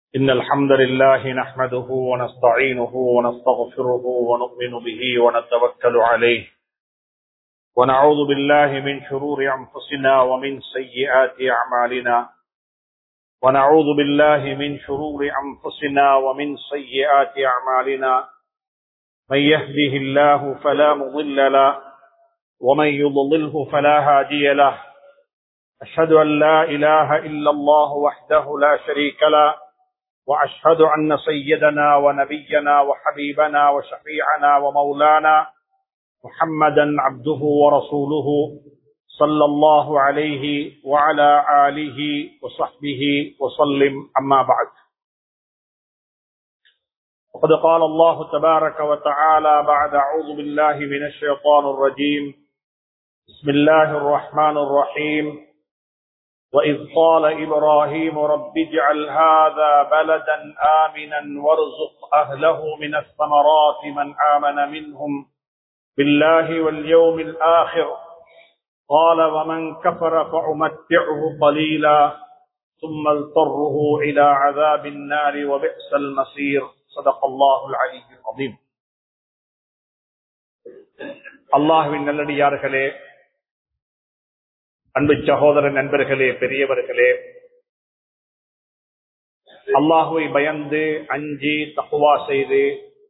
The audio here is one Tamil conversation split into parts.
إن الحمد لله نحمده ونستعينه ونستغفره ونؤمن به ونتوكل عليه ونعوذ بالله من شرور أنفسنا ومن سيئات أعمالنا ونعوذ بالله من شرور أنفسنا ومن سيئات أعمالنا من يهده الله فلا مضل له ومن يضلله فلا هادي له أشهد أن لا إله إلا الله وحده لا شريك له وأشهد أن سيدنا ونبينا وحبيبنا وشفيعنا ومولانا محمدا عبده ورسوله صلى الله عليه وعلى آله وصحبه وسلم أما بعد وقد قال الله تبارك وتعالى بعد أعوذ بالله من الشيطان الرجيم بسم الله الرحمن الرحيم وإذ قال إبراهيم رب اجعل هذا بلدا آمنا وارزق أهله من الثمرات من آمن منهم بالله واليوم الآخر قال ومن كفر فأمتعه قليلا ثم اضطره إلى عذاب النار وبئس المصير صدق الله العلي العظيم அல்லாஹுவின் நல்லடியார்களே அன்பு சகோதர நண்பர்களே பெரியவர்களே அல்லாஹுவை பயந்து அஞ்சி தப்புவா செய்து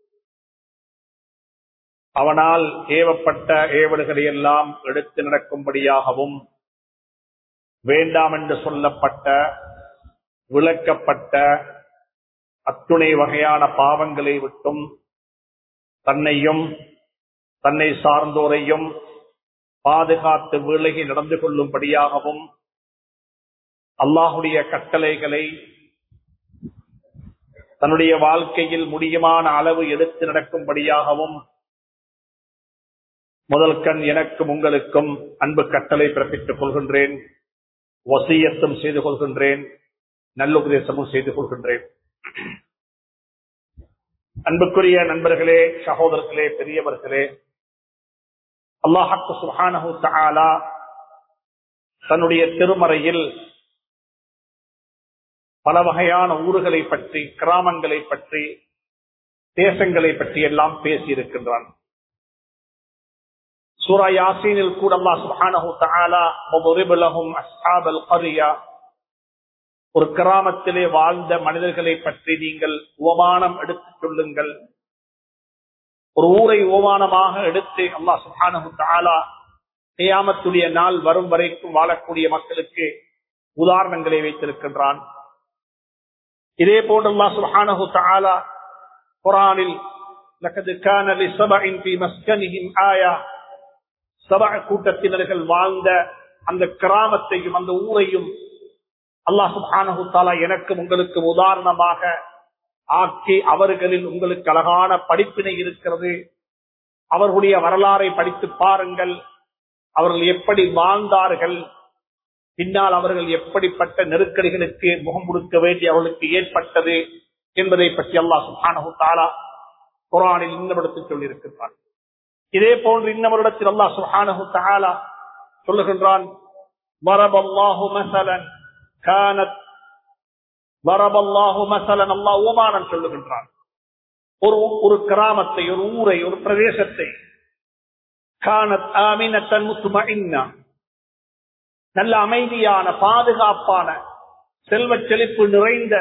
அவனால் ஏவப்பட்ட ஏவல்களை எல்லாம் எடுத்து நடக்கும்படியாகவும் வேண்டாம் என்று சொல்லப்பட்ட விளக்கப்பட்ட அத்துணை வகையான பாவங்களை விட்டும் தன்னையும் தன்னை சார்ந்தோரையும் பாதுகாத்து விலகி நடந்து கொள்ளும்படியாகவும் அல்லாஹுடைய கட்டளைகளை தன்னுடைய வாழ்க்கையில் முடியுமான அளவு எடுத்து நடக்கும்படியாகவும் முதல் கண் எனக்கும் உங்களுக்கும் அன்பு கட்டளை பிறப்பித்துக் கொள்கின்றேன் வசியத்தும் செய்து கொள்கின்றேன் நல்லுபதேசமும் செய்து கொள்கின்றேன் அன்புக்குரிய நண்பர்களே சகோதரர்களே பெரியவர்களே அல்லாஹாக்கு சுஹானஹு தாலா தன்னுடைய திருமறையில் பல வகையான ஊர்களை பற்றி கிராமங்களை பற்றி தேசங்களை பற்றி எல்லாம் பேசியிருக்கின்றான் சூரா யாசீனில் கூட அல்லா சுஹானஹு தாலா லஹும் அஸ்ஹாபல் கரியா ஒரு கிராமத்திலே வாழ்ந்த மனிதர்களை பற்றி நீங்கள் உபமானம் எடுத்துச் சொல்லுங்கள் ஒரு ஊரை ஓமானமாக எடுத்து அல்லா சுஹானு தாலா கையாமத்துடைய நாள் வரும் வரைக்கும் வாழக்கூடிய மக்களுக்கு உதாரணங்களை வைத்திருக்கின்றான் இதே போன்று அல்லா சுஹானு தாலா குரானில் கூட்டத்தினர்கள் வாழ்ந்த அந்த கிராமத்தையும் அந்த ஊரையும் அல்லாஹ் சுஹானு தாலா எனக்கும் உங்களுக்கு உதாரணமாக ஆக்கி அவர்களில் உங்களுக்கு அழகான படிப்பினை இருக்கிறது அவர்களுடைய வரலாறை படித்து பாருங்கள் அவர்கள் எப்படி வாழ்ந்தார்கள் பின்னால் அவர்கள் எப்படிப்பட்ட நெருக்கடிகளுக்கு முகம் கொடுக்க வேண்டி அவர்களுக்கு ஏற்பட்டது என்பதை பற்றி அல்லாஹ் சுஹானு தாலா குரானில் இன்னமிடத்தில் சொல்லியிருக்கின்றான் இதே போன்று இன்னவரிடத்தில் அல்லாஹ் சுஹானு தாலா சொல்லுகின்றான் வரபல்லாஹு மசலன் கானத் வரபல்லாஹு மசலன் அல்லா ஓமானம் சொல்லுகின்றான் ஒரு ஒரு கிராமத்தை ஒரு ஊரை ஒரு பிரதேசத்தை கானத் ஆமினத்தன் முத்துமஇன்னா நல்ல அமைதியான பாதுகாப்பான செல்வ செழிப்பு நிறைந்த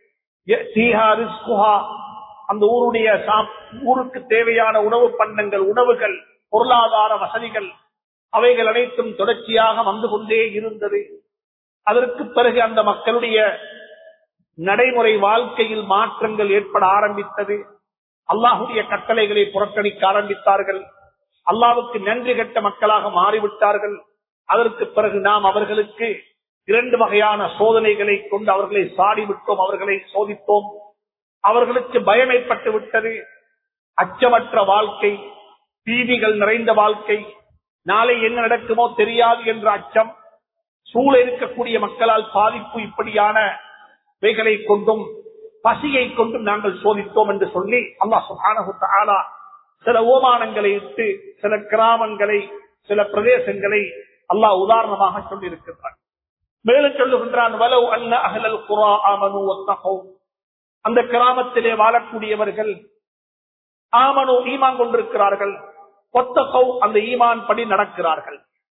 அந்த ஊருடைய ஊருக்கு தேவையான உணவு பண்டங்கள் உணவுகள் பொருளாதார வசதிகள் அவைகள் அனைத்தும் தொடர்ச்சியாக வந்து கொண்டே இருந்தது அதற்கு பிறகு அந்த மக்களுடைய நடைமுறை வாழ்க்கையில் மாற்றங்கள் ஏற்பட ஆரம்பித்தது அல்லாஹுடைய கட்டளைகளை புறக்கணிக்க ஆரம்பித்தார்கள் அல்லாவுக்கு நன்றி கட்ட மக்களாக மாறிவிட்டார்கள் அதற்கு பிறகு நாம் அவர்களுக்கு இரண்டு வகையான சோதனைகளை கொண்டு அவர்களை சாடிவிட்டோம் அவர்களை சோதித்தோம் அவர்களுக்கு பயம் ஏற்பட்டு விட்டது அச்சமற்ற வாழ்க்கை தீதிகள் நிறைந்த வாழ்க்கை நாளை என்ன நடக்குமோ தெரியாது என்ற அச்சம் சூழ இருக்கக்கூடிய மக்களால் பாதிப்பு இப்படியான வைகளை கொண்டும் பசியை கொண்டும் நாங்கள் சோதித்தோம் என்று சொல்லி அல்லா சுகானா சில ஓமானங்களை இட்டு சில கிராமங்களை சில பிரதேசங்களை அல்லாஹ் உதாரணமாக சொல்லியிருக்கின்றான் மேலும் சொல்லுகின்றான் வலவு அன்ன அகலல் குரா ஆமனு ஒத்தகோ அந்த கிராமத்திலே வாழக்கூடியவர்கள் ஆமனு ஈமான் கொண்டிருக்கிறார்கள் ஒத்தகௌ அந்த ஈமான் படி நடக்கிறார்கள்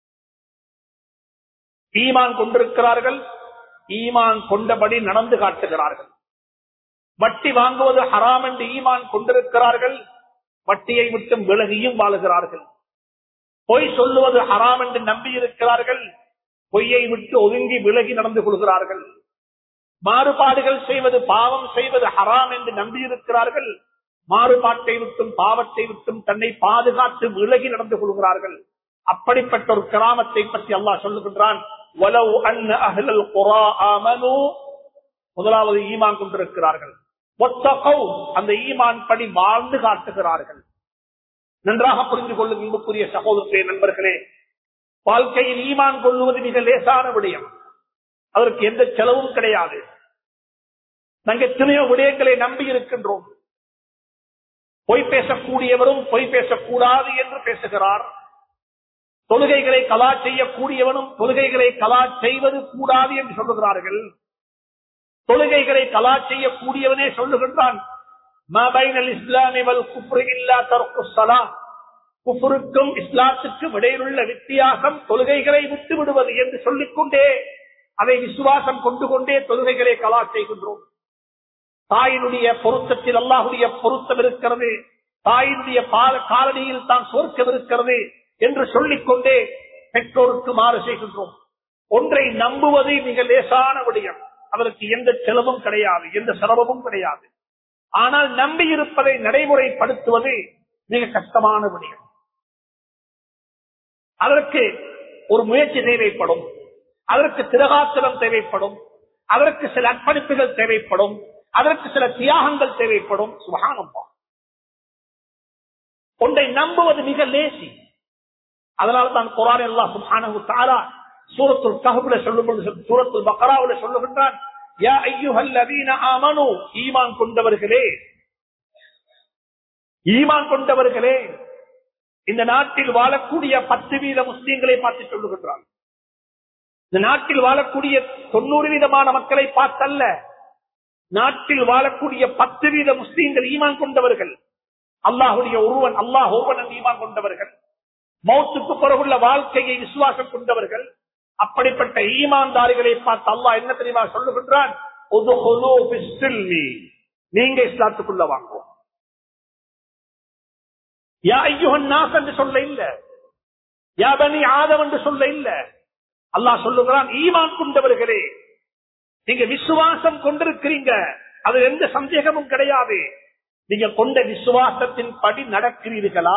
ஈமான் கொண்டிருக்கிறார்கள் ஈமான் கொண்டபடி நடந்து காட்டுகிறார்கள் வட்டி வாங்குவது ஹராம் என்று ஈமான் கொண்டிருக்கிறார்கள் வட்டியை விட்டு விலகியும் வாழுகிறார்கள் பொய் சொல்லுவது ஹராம் என்று நம்பி இருக்கிறார்கள் பொய்யை விட்டு ஒதுங்கி விலகி நடந்து கொள்கிறார்கள் மாறுபாடுகள் செய்வது பாவம் செய்வது ஹராம் என்று நம்பி இருக்கிறார்கள் மாறுபாட்டை விட்டும் பாவத்தை விட்டும் தன்னை பாதுகாத்து விலகி நடந்து கொள்கிறார்கள் அப்படிப்பட்ட ஒரு கிராமத்தை பற்றி அல்லாஹ் சொல்லுகின்றான் "வலவ் அன்ன அஹ்லல் குரா ஆமனூ" முதலாவது ஈமான் கொண்டிருக்கிறார்கள் "வத்தகௌ", அந்த ஈமான் படி வாழ்ந்து காட்டுகிறார்கள் நன்றாக புரிந்து கொள்ளும் இன்புக்குரிய சகோதரர்களே நண்பர்களே வாழ்க்கையில் ஈமான் கொள்ளுவது மிக லேசான விடயம் அதற்கு எந்த செலவும் கிடையாது நாங்கள் எத்தனையோ விடயங்களை நம்பி இருக்கின்றோம் பொய் பேசக்கூடியவரும் பொய் பேசக்கூடாது என்று பேசுகிறார் தொழுகைகளை கலா செய்யக்கூடியவனும் தொழுகைகளை கலா செய்வது கூடாது என்று சொல்லுகிறார்கள் தொழுகைகளை கலா செய்யக்கூடியவனே சொல்லுகின்றான் குஃபருக்கும் இஸ்லாத்துக்கும் இடையிலுள்ள வித்தியாசம் தொழுகைகளை விட்டு விடுவது என்று சொல்லிக்கொண்டே அதை விசுவாசம் கொண்டு கொண்டே தொழுகைகளை கலா செய்கின்றோம் தாயினுடைய பொருத்தத்தில் அல்லாஹுடைய பொருத்தம் இருக்கிறது தாயினுடைய பால காலனியில் தான் சொர்க்கம் இருக்கிறது என்று சொல்லிக்கொண்டே பெற்றோருக்கு மாறு செய்கின்றோம் ஒன்றை நம்புவது மிக லேசான விடயம் அதற்கு எந்த செலவும் கிடையாது எந்த சிரமமும் கிடையாது ஆனால் நம்பி இருப்பதை நடைமுறைப்படுத்துவது மிக கஷ்டமான விடயம் அதற்கு ஒரு முயற்சி தேவைப்படும் அதற்கு திரகாத்திரம் தேவைப்படும் அதற்கு சில அர்ப்பணிப்புகள் தேவைப்படும் அதற்கு சில தியாகங்கள் தேவைப்படும் சுகானம்பா ஒன்றை நம்புவது மிக லேசி அதனால தான் குரான் எல்லாம் சுபானு தாரா சூரத்துல் கஹுல சொல்லும் சூரத்துல் பக்கராவுல சொல்லுகின்றான் யா ஐயுஹல்லதீன ஆமனு ஈமான் கொண்டவர்களே ஈமான் கொண்டவர்களே இந்த நாட்டில் வாழக்கூடிய பத்து வீத முஸ்லீம்களை பார்த்து சொல்லுகின்றான் இந்த நாட்டில் வாழக்கூடிய தொண்ணூறு வீதமான மக்களை பார்த்தல்ல நாட்டில் வாழக்கூடிய பத்து வீத முஸ்லீம்கள் ஈமான் கொண்டவர்கள் அல்லாஹுடைய ஒருவன் அல்லாஹ் ஒருவன் ஈமான் கொண்டவர்கள் மௌத்துக்கு பிறகுள்ள வாழ்க்கையை விசுவாசம் கொண்டவர்கள் அப்படிப்பட்ட ஈமான்தாரிகளை பார்த்து அல்லாஹ் என்ன தெரியுமா சொல்லுகின்றான் நீங்க இஸ்லாத்துக்குள்ள வாங்குவோம் யா ஐயுகன் நாஸ் என்று சொல்ல இல்ல யா பனி ஆதம் என்று சொல்ல இல்ல அல்லாஹ் சொல்லுகிறான் ஈமான் கொண்டவர்களே நீங்க விசுவாசம் கொண்டிருக்கிறீங்க அது எந்த சந்தேகமும் கிடையாது நீங்க கொண்ட விசுவாசத்தின் படி நடக்கிறீர்களா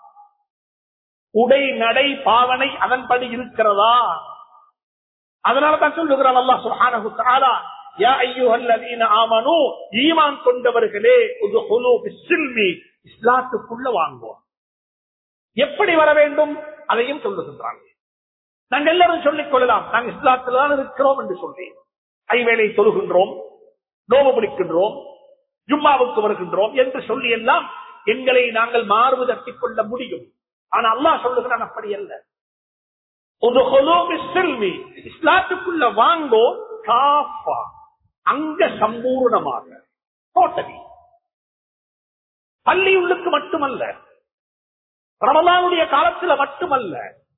உடை நடை பாவனை அதன்படி இருக்கிறதா அதனால தான் சொல்லுகிறான் அல்லா சுஹானஹு தஆலா யா அய்யுஹல்லதீன ஆமனு ஈமான் கொண்டவர்களே உதுஹுலு பிஸ்ஸில்மி இஸ்லாத்துக்குள்ள வாங்குவோம் எப்படி வர வேண்டும் அதையும் சொல்லுகின்றாங்க நாங்கள் எல்லாரும் சொல்லிக் கொள்ளலாம் நாங்கள் இஸ்லாத்தில் தான் இருக்கிறோம் என்று சொல்லி ஐவேளை தொழுகின்றோம் நோவு பிடிக்கின்றோம் ஜும்மாவுக்கு வருகின்றோம் என்று சொல்லி எல்லாம் எங்களை நாங்கள் மார்பு தட்டிக் கொள்ள முடியும் ஆனா அல்லாஹ் சொல்லுகிறான் அப்படி அல்ல இஸ்லாத்துக்குள்ள வாங்கோ காஃபா அங்க சம்பூர்ணமாக டோட்டலி பள்ளி உள்ளுக்கு மட்டுமல்ல ரமலானுடைய காலத்தில் மட்டுமல்ல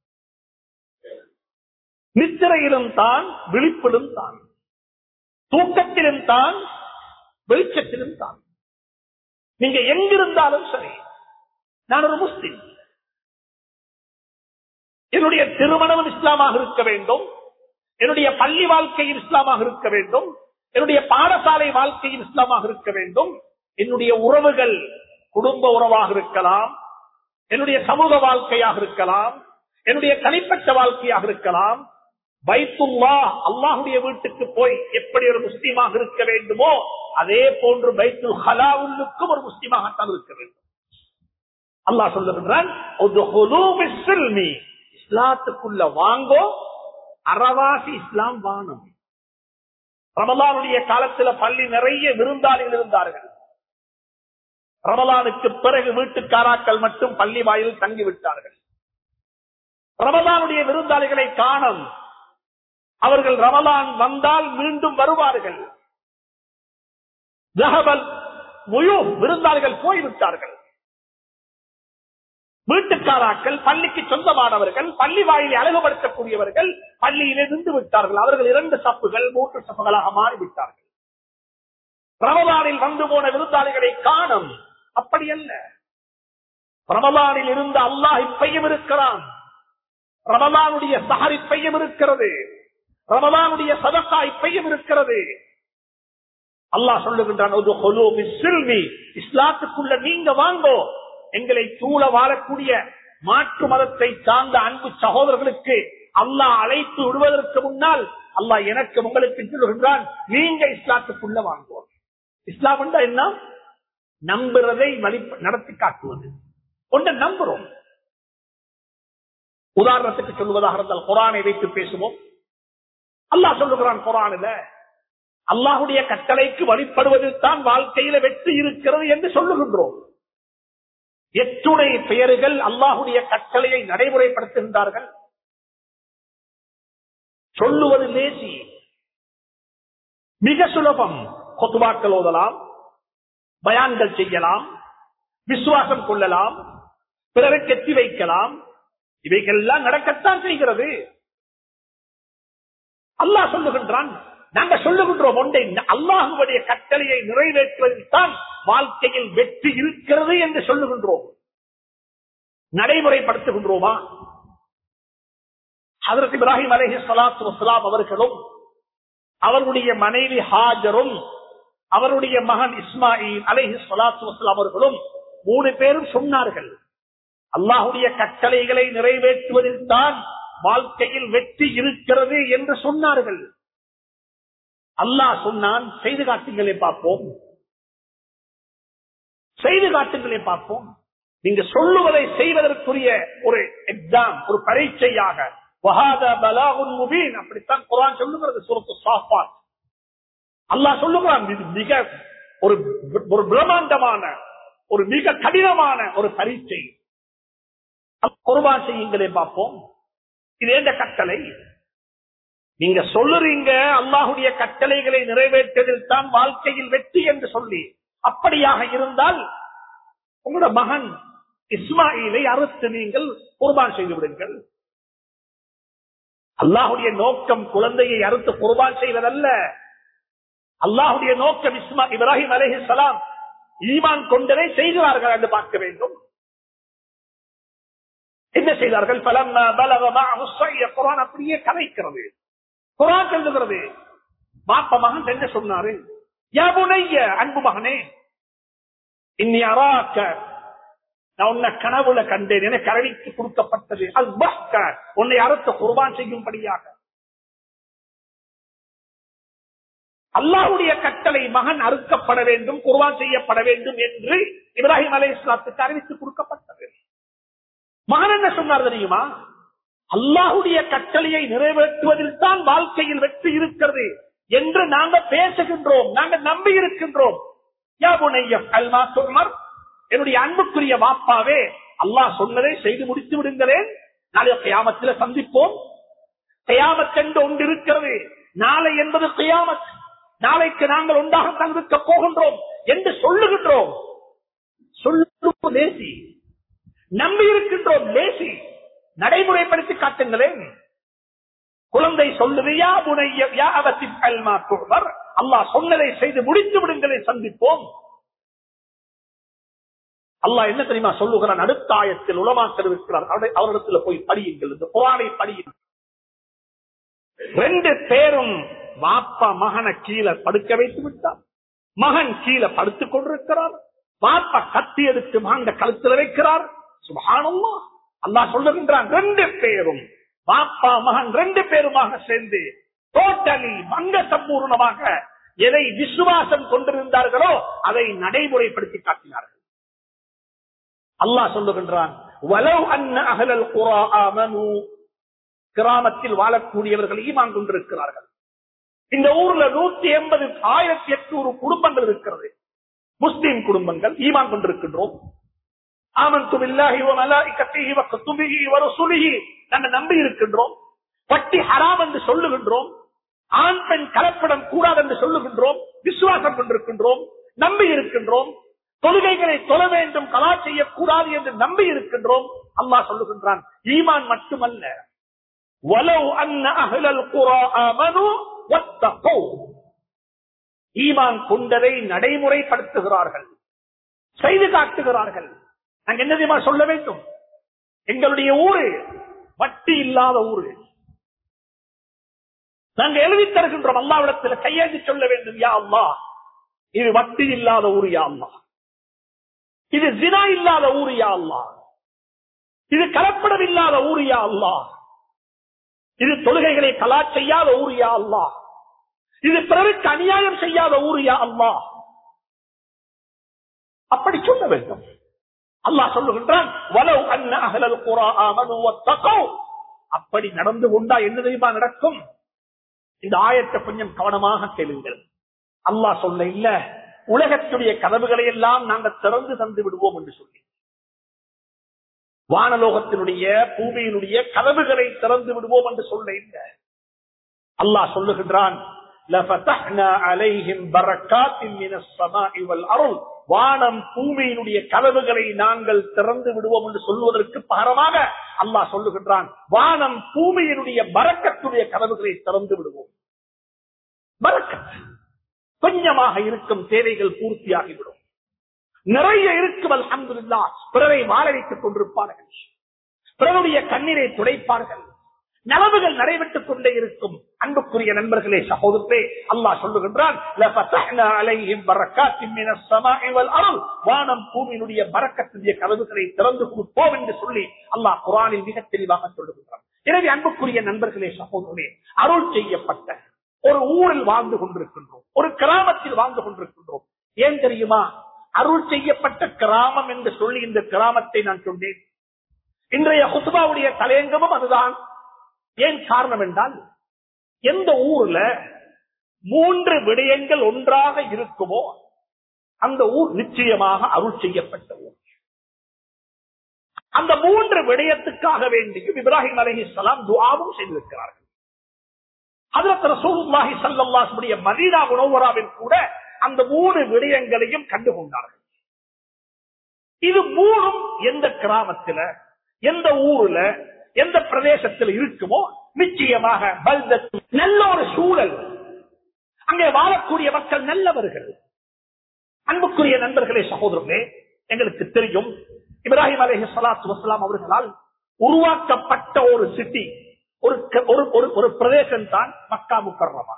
நித்திரையிலும் தான் விழிப்பிலும் தான் தூக்கத்திலும் தான் வெளிச்சத்திலும் தான் நீங்க எங்கிருந்தாலும் சரி நான் ஒரு முஸ்லிம் என்னுடைய திருமணம் இஸ்லாமாக இருக்க வேண்டும் என்னுடைய பள்ளி வாழ்க்கையில் இஸ்லாமாக இருக்க வேண்டும் என்னுடைய பாடசாலை வாழ்க்கையில் இஸ்லாமாக இருக்க வேண்டும் என்னுடைய உறவுகள் குடும்ப உறவாக இருக்கலாம் என்னுடைய சமூக வாழ்க்கையாக இருக்கலாம் என்னுடைய தனிப்பட்ட வாழ்க்கையாக இருக்கலாம் பைத்துல்லா அல்லாஹுடைய வீட்டுக்கு போய் எப்படி ஒரு முஸ்லீமாக இருக்க வேண்டுமோ அதே போன்று பைத்துல் ஹலாவுல்லுக்கும் ஒரு முஸ்லீமாகத்தான் இருக்க வேண்டும் அல்லாஹ் சொல்லுகின்றான் இஸ்லாத்துக்குள்ள வாங்கோ அறவாசி இஸ்லாம் வானம் ரமலானுடைய காலத்துல பள்ளி நிறைய விருந்தாளிகள் இருந்தார்கள் ரமலானுக்கு பிறகு வீட்டுக்காராக்கள் மட்டும் பள்ளி வாயில் தங்கிவிட்டார்கள் ரமலானுடைய விருந்தாளிகளை காணும் அவர்கள் ரமலான் வந்தால் மீண்டும் வருவார்கள் ஜஹபல் முயு விருந்தாளிகள் போய்விட்டார்கள் வீட்டுக்காராக்கள் பள்ளிக்கு சொந்தமானவர்கள் பள்ளி வாயிலை அழகுபடுத்தக்கூடியவர்கள் பள்ளியிலே நின்று விட்டார்கள் அவர்கள் இரண்டு சப்புகள் மூன்று சப்புகளாக மாறிவிட்டார்கள் ரமலானில் வந்து போன விருந்தாளிகளை காணும் அப்படி அல்ல ரமலானில் இருந்த அல்லாஹ் இப்பையும் இருக்கிறான் ரமலானுடைய சஹர் இப்பையும் இருக்கிறது ரமலானுடைய சதக்கா இப்பையும் இருக்கிறது அல்லாஹ் சொல்லுகின்றான் ஒரு ஹொலோ மிஸ்ஸில்வி, இஸ்லாத்துக்குள்ள நீங்க வாங்கோ எங்களை சூழ வாழக்கூடிய மாற்று மதத்தை சார்ந்த அன்பு சகோதரர்களுக்கு அல்லாஹ் அழைத்து விடுவதற்கு முன்னால் அல்லாஹ் எனக்கு உங்களுக்கு சொல்லுகின்றான் நீங்க இஸ்லாத்துக்குள்ள வாங்குவோம் இஸ்லாம் என்றா என்ன நம்புறதை வழி- நடத்தி காட்டுவது ஒன்றை நம்புறோம் உதாரணத்துக்கு சொல்வதாக இருந்தால் குரானை வைத்து பேசுவோம் அல்லாஹ் சொல்லுகிறான் குரானில அல்லாஹுடைய கட்டளைக்கு வழிபடுவதில் தான் வாழ்க்கையில வெற்றி இருக்கிறது என்று சொல்லுகின்றோம் எத்துணை பெயர்கள் அல்லாஹுடைய கட்டளையை நடைமுறைப்படுத்துகின்றார்கள் சொல்லுவது லேசி மிக சுலபம் கொத்துபாக்கள் ஓதலாம் பயான்கள் செய்யலாம் விசுவாசம் கொள்ளலாம் பிறருக்கு எத்தி வைக்கலாம் இவைகள் எல்லாம் நடக்கத்தான் செய்கிறது அல்லாஹ் சொல்லுகின்றான் நாங்க சொல்லுகின்றோம் ஒன்றை அல்லாஹுடைய கட்டளையை நிறைவேற்றுவதில் தான் வாழ்க்கையில் வெற்றி இருக்கிறது என்று சொல்லுகின்றோம் நடைமுறைப்படுத்துகின்றோமா ஹதரத் இப்ராஹிம் அலஹி சலாத்து வசலாம் அவர்களும் அவருடைய மனைவி ஹாஜரும் அவருடைய மகன் இஸ்மாயில் அலஹி சலாத்து வசலாம் அவர்களும் மூணு பேரும் சொன்னார்கள் அல்லாஹுடைய கட்டளைகளை நிறைவேற்றுவதில் தான் வாழ்க்கையில் வெற்றி இருக்கிறது என்று சொன்னார்கள் அல்லாஹ் சொன்னான் செய்து காட்டுங்களே பார்ப்போம் செய்து காட்டுங்களே பார்ப்போம் நீங்க சொல்லுவதை செய்வதற்குரிய ஒரு எக்ஸாம் ஒரு பரீட்சையாக வஹாதா பலாகுன் முபீன் அப்படித்தான் குரான் சொல்லுகிறது சுரத்து சாஃபாத் அல்லாஹ் சொல்லுகிறான் இது மிக ஒரு ஒரு பிரம்மாண்டமான ஒரு மிக கடினமான ஒரு பரீட்சை குர்பான் செய்யுங்களே பார்ப்போம் இது எந்த கட்டளை நீங்க சொல்லுறீங்க அல்லாஹுடைய கட்டளைகளை நிறைவேற்றதில் தான் வாழ்க்கையில் வெற்றி என்று சொல்லி அப்படியாக இருந்தால் உங்களோட மகன் இஸ்மாயிலை அறுத்து நீங்கள் குர்பான் செய்து விடுங்கள் அல்லாஹுடைய நோக்கம் குழந்தையை அறுத்து குர்பான் செய்வதல்ல அல்லாஹுடைய நோக்கம் இஸ்மா இப்ராஹிம் அலஹி சலாம் ஈமான் கொண்டதை செய்கிறார்கள் என்று பார்க்க வேண்டும் என்ன செய்தார்கள் பலம் குரான் அப்படியே கலைக்கிறது குரான் எழுதுகிறது பாப்ப மகன் என்ன சொன்னாரு யபுனைய அன்பு மகனே இன்னி அராக்க நான் உன்னை கனவுல கண்டேன் என கரடிக்கு கொடுக்கப்பட்டது அது உன்னை அறுத்த குர்பான் செய்யும்படியாக அல்லாஹுடைய கட்டளை மகன் அறுக்கப்பட வேண்டும் குர்பான் செய்யப்பட வேண்டும் என்று இப்ராஹிம் அலை இஸ்லாத்துக்கு அறிவித்து கொடுக்கப்பட்டது மகன் என்ன சொன்னார் தெரியுமா அல்லாஹுடைய கட்டளையை நிறைவேற்றுவதில் தான் வாழ்க்கையில் வெற்றி இருக்கிறது என்று நாங்க பேசுகின்றோம் நாங்க நம்பி இருக்கின்றோம் என்னுடைய அன்புக்குரிய வாப்பாவே அல்லாஹ் சொன்னதை செய்து முடித்து விடுங்களேன் நாளைய கயாமத்தில் சந்திப்போம் கயாமத் என்று ஒன்று இருக்கிறது நாளை என்பது கயாமத் நாளைக்கு நாங்கள் ஒன்றாக தங்கிருக்க போகின்றோம் என்று சொல்லுகின்றோம் சொல்லுவோம் லேசி நம்பி இருக்கின்றோம் லேசி நடைமுறைப்படுத்தி காட்டுங்களேன் குழந்தை சொல்லுதையா புனையா அவற்றின் கல்மா குழுவர் அல்லாஹ் சொன்னதை செய்து முடித்து விடுங்களை சந்திப்போம் அல்லாஹ் என்ன தெரியுமா சொல்லுகிறான் அடுத்த ஆயத்தில் உலமாக்கல் இருக்கிறார் அவரிடத்துல போய் படியுங்கள் இந்த புறானை படியுங்கள் ரெண்டு பேரும் வாப்பா மகனை கீழே படுக்க வைத்து விட்டார் மகன் கீழே படுத்துக் கொண்டிருக்கிறார் வாப்பா கத்தி எடுத்து மகன் கழுத்தில் வைக்கிறார் சுபானம்மா அல்லாஹ் சொல்லுகின்றான் ரெண்டு பேரும் பாப்பா மகன் ரெண்டு பேருமாக சேர்ந்து டோட்டலி மங்க சம்பூர்ணமாக எதை விசுவாசம் கொண்டிருந்தார்களோ அதை நடைமுறைப்படுத்தி காட்டினார்கள் அல்லாஹ் சொல்லுகின்றான் வலவ் அன்ன அகலல் குரா ஆமனு கிராமத்தில் வாழக்கூடியவர்கள் ஈமான் கொண்டிருக்கிறார்கள் இந்த ஊர்ல நூத்தி எண்பது ஆயிரத்தி எட்நூறு குடும்பங்கள் இருக்கிறது முஸ்லீம் குடும்பங்கள் ஈமான் கொண்டிருக்கின்றோம் நம்ம நம்பி இருக்கின்றோம் பட்டி ஹராம் என்று சொல்லுகின்றோம் ஆண் பெண் கலப்படம் கூடாது என்று சொல்லுகின்றோம் விசுவாசம் கொண்டிருக்கின்றோம் நம்பி இருக்கின்றோம் தொழுகைகளை தொழ வேண்டும் கலா செய்யக்கூடாது என்று நம்பி இருக்கின்றோம் அல்லாஹ் சொல்லுகின்றான் ஈமான் மட்டுமல்ல வலவ் அன்ன அஹ்லல் குரா ஆமனு வத்தகூ ஈமான் கொண்டதை நடைமுறைப்படுத்துகிறார்கள் செய்து காட்டுகிறார்கள் நாங்க என்ன தெரியுமா சொல்ல வேண்டும் எங்களுடைய ஊரு வட்டி இல்லாத ஊரு நாங்க எழுதி தருகின்றோம் அல்லாவிடத்தில் கையேந்தி சொல்ல வேண்டும் யா அல்லா இது வட்டி இல்லாத ஊரு யா அல்லா இது ஜினா இல்லாத ஊரு யா அல்லா இது கலப்படம் இல்லாத ஊரு யா அல்லா இது தொழுகைகளை கலா செய்யாத ஊரு யா அல்லா இது பிறருக்கு அநியாயம் செய்யாத ஊரு யா அல்லா அப்படி சொல்ல வேண்டும் அல்லாஹ் சொல்லுகின்றான் வலவ் அன்ன அஹ்லல் குரா ஆமனு வத்தகூ அப்படி நடந்து கொண்டா என்ன தெரியுமா நடக்கும் இந்த ஆயத்தை கொஞ்சம் கவனமாக கேளுங்கள் அல்லாஹ் சொல்ல இல்ல உலகத்துடைய கதவுகளை எல்லாம் நாங்கள் திறந்து தந்து விடுவோம் என்று சொல்லி வானலோகத்தினுடைய பூமியினுடைய கதவுகளை திறந்து விடுவோம் என்று சொல்ல இல்ல அல்லாஹ் சொல்லுகின்றான் لَفَتَحْنَا عَلَيْهِمْ بَرَكَاتٍ مِنَ السَّمَاءِ وَالْأَرْضِ வானம் பூமியினுடைய கதவுகளை நாங்கள் திறந்து விடுவோம் என்று சொல்வதற்கு பகரமாக அல்லாஹ் சொல்லுகின்றான் வானம் பூமியினுடைய பரக்கத்துடைய கதவுகளை திறந்து விடுவோம் பரக்கத் கொஞ்சமாக இருக்கும் தேவைகள் பூர்த்தியாகிவிடும் நிறைய இருக்கும் அல்ஹம்துலில்லா பிறரை வாழ வைத்துக் கொண்டிருப்பார்கள் பிறருடைய கண்ணீரை துடைப்பார்கள் நலவுகள் நடைபெற்றுக் கொண்டே இருக்கும் அன்புக்குரிய நண்பர்களே சகோதரே அல்லாஹ் சொல்லுகின்றான் "லஃபதஹ்னா அலைஹிம் பரக்காத்தின் மினஸ் ஸமாஇ வல் அர்ض்." வானம் பூமியினுடைய பரக்கத்துடைய கதவுகளை திறந்து கொடுப்போம் என்று சொல்லி அல்லாஹ் குர்ஆனில் மிக தெளிவாக சொல்லுகின்றான் எனவே அன்புக்குரிய நண்பர்களே சகோதரே அருள் செய்யப்பட்ட ஒரு ஊரில் வாழ்ந்து கொண்டிருக்கின்றோம் ஒரு கிராமத்தில் வாழ்ந்து கொண்டிருக்கின்றோம் ஏன் தெரியுமா அருள் செய்யப்பட்ட கிராமம் என்று சொல்லி இந்த கிராமத்தை நான் சொன்னேன் இன்றைய ஹுத்பாவுடைய தலையங்கமும் அதுதான் ஏன் காரணம் என்றால் எந்த ஊர்ல மூன்று விடயங்கள் ஒன்றாக இருக்குமோ அந்த ஊர் நிச்சயமாக அருள் செய்யப்பட்ட ஊர் அந்த மூன்று விடயத்துக்காக வேண்டியும் இப்ராஹிம் அலைஹிஸ்ஸலாம் துஆவும் செய்திருக்கிறார்கள் ஹஜரத் ரசூலுல்லாஹி ஸல்லல்லாஹு அலைஹி மதீனா முனவராவில் கூட அந்த மூணு விடயங்களையும் கண்டுகொண்டார்கள் இது மூணும் எந்த கிராமத்துல எந்த ஊர்ல எந்த பிரதேசத்தில் இருக்குமோ நிச்சயமாக பல்தத்து நல்ல ஒரு சூழல் அங்கே வாழக்கூடிய மக்கள் நல்லவர்கள் அன்புக்குரிய நண்பர்களே சகோதரர்களே எங்களுக்கு தெரியும் இப்ராஹிம் அலேஹி சலாத்து வசலாம் அவர்களால் உருவாக்கப்பட்ட ஒரு சிட்டி ஒரு க- ஒரு- ஒரு- ஒரு பிரதேசம் தான் மக்கா முக்கர்ணமா